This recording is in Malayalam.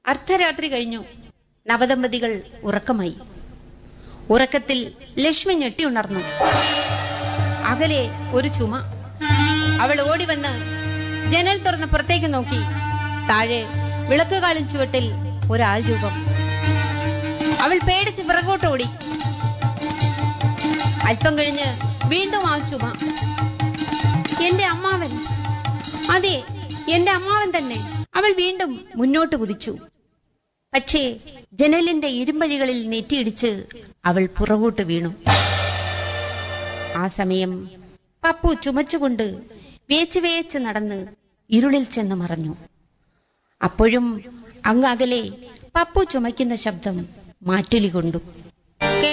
അർദ്ധരാത്രി കഴിഞ്ഞു നവദമ്പതികൾ ഉറക്കമായി ഉറക്കത്തിൽ ലക്ഷ്മി ഞെട്ടി ഉണർന്നു അകലെ ഒരു ചുമ അവൾ ഓടി വന്ന് ജനൽ തുറന്ന് പുറത്തേക്ക് നോക്കി താഴെ വിളക്കുകാലം ചുവട്ടിൽ ഒരാൾ രൂപം അവൾ പേടിച്ച് പിറകോട്ടോടി അല്പം കഴിഞ്ഞ് വീണ്ടും ആ ചുമ എന്റെ അമ്മാവൻ അതെ എന്റെ അമ്മാവൻ തന്നെ അവൾ വീണ്ടും മുന്നോട്ട് കുതിച്ചു പക്ഷേ ജനലിന്റെ ഇരുമ്പഴികളിൽ നെറ്റിയിടിച്ച് അവൾ പുറകോട്ട് വീണു ആ സമയം പപ്പു ചുമച്ചുകൊണ്ട് വേച്ച് വേച്ച് നടന്ന് ഇരുളിൽ ചെന്ന് മറഞ്ഞു അപ്പോഴും അങ്ങ് അകലെ പപ്പു ചുമയ്ക്കുന്ന ശബ്ദം മാറ്റുലി കൊണ്ടു